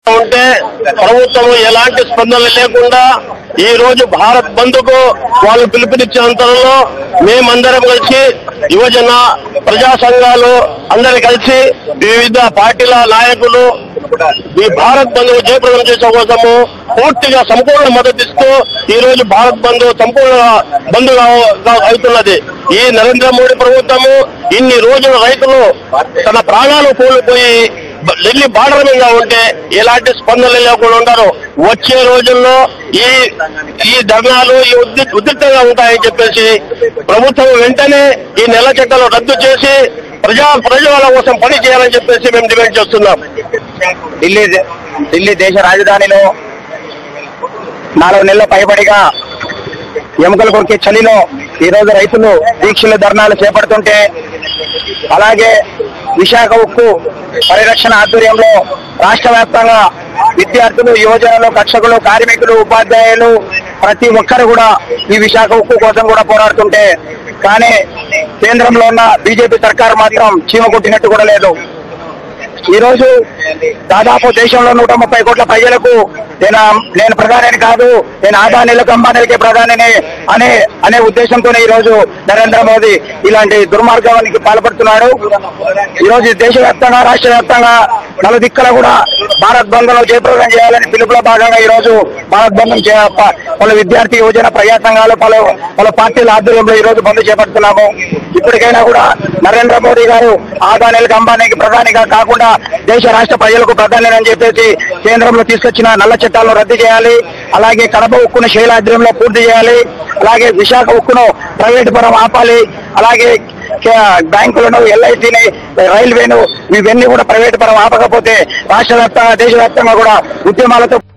ఉంటే ప్రభుత్వం ఎలాంటి స్పందన లేకుండా ఈ రోజు భారత్ బంద్ కు వాళ్ళు పిలుపునిచ్చినంతలో మేమందరం కలిసి యువజన ప్రజా సంఘాలు అందరు కలిసి వివిధ పార్టీల నాయకులు ఈ భారత్ బంద్ జయప్రదం చేసే కోసము పూర్తిగా సంపూర్ణ మద్దతు ఇస్తూ ఈ రోజు భారత్ బంద్ సంపూర్ణ బంద్ అవుతున్నది ఈ నరేంద్ర మోడీ ప్రభుత్వము ఇన్ని రోజులు రైతులు తన ప్రాణాలు కోల్పోయి బ- ఢిల్లీ బార్డర్ మీద ఉంటే ఎలాంటి స్పందన లేకుండా ఉండరు వచ్చే రోజుల్లో ఈ ఈ ధర్నాలు ఈ ఉద్రి- ఉద్రిక్తంగా ఉంటాయని చెప్పేసి ప్రభుత్వం వెంటనే ఈ నెల చట్టాలు రద్దు చేసి ప్రజా ప్రజల కోసం పని చేయాలని చెప్పేసి మేము డిమాండ్ చేస్తున్నాం ఢిల్లీ ఢిల్లీ దేశ రాజధానిలో నాలుగు నెలల పైబడిగా ఎముకలు కొరికే చలిలో ఈ రోజు రైతులు దీక్షలు ధర్నాలు చేపడుతుంటే అలాగే విశాఖ ఉక్కు పరిరక్షణ ఆధ్వర్యంలో రాష్ట్ర వ్యాప్తంగా విద్యార్థులు యువజనులు కర్షకులు కార్మికులు ఉపాధ్యాయులు ప్రతి ఒక్కరు కూడా ఈ విశాఖ ఉక్కు కోసం కూడా పోరాడుతుంటే కానీ కేంద్రంలో ఉన్న బీజేపీ సర్కారు మాత్రం చీమ కొట్టినట్టు కూడా లేదు ఈ రోజు దాదాపు దేశంలో నూట ముప్పై కోట్ల ప్రజలకు నేను నేను ప్రధానిని కాదు నేను ఆదానీలకు అంబానీలకే ప్రధానిని అనే అనే ఉద్దేశంతోనే ఈ రోజు నరేంద్ర మోదీ ఇలాంటి దుర్మార్గానికి పాల్పడుతున్నాడు ఈ రోజు దేశవ్యాప్తంగా రాష్ట్ర వ్యాప్తంగా నలుదిక్కల కూడా భారత్ బంద్ లో జయప్రదం చేయాలని పిలుపులో భాగంగా ఈ రోజు భారత్ బంధం పలు విద్యార్థి యువజన ప్రజా సంఘాలు పలు పలు పార్టీల ఆధ్వర్యంలో ఈ రోజు బంద్ చేపడుతున్నాము ఇప్పటికైనా కూడా నరేంద్ర మోడీ గారు ఆదానీలకు అంబానీకి ప్రధానిగా కాకుండా దేశ రాష్ట్ర ప్రజలకు ప్రధాని అని చెప్పేసి కేంద్రంలో తీసుకొచ్చిన నల్ల చట్టాలను రద్దు చేయాలి అలాగే కడప ఉక్కును శైలాద్రంలో పూర్తి చేయాలి అలాగే విశాఖ ఉక్కును ప్రైవేటు పరం ఆపాలి అలాగే కే- బ్యాంకులను ఎల్ఐసిని రైల్వేను ఇవన్నీ కూడా ప్రైవేటు పరం ఆపకపోతే రాష్ట్ర వ్యాప్తంగా దేశవ్యాప్తంగా కూడా ఉద్యమాలతో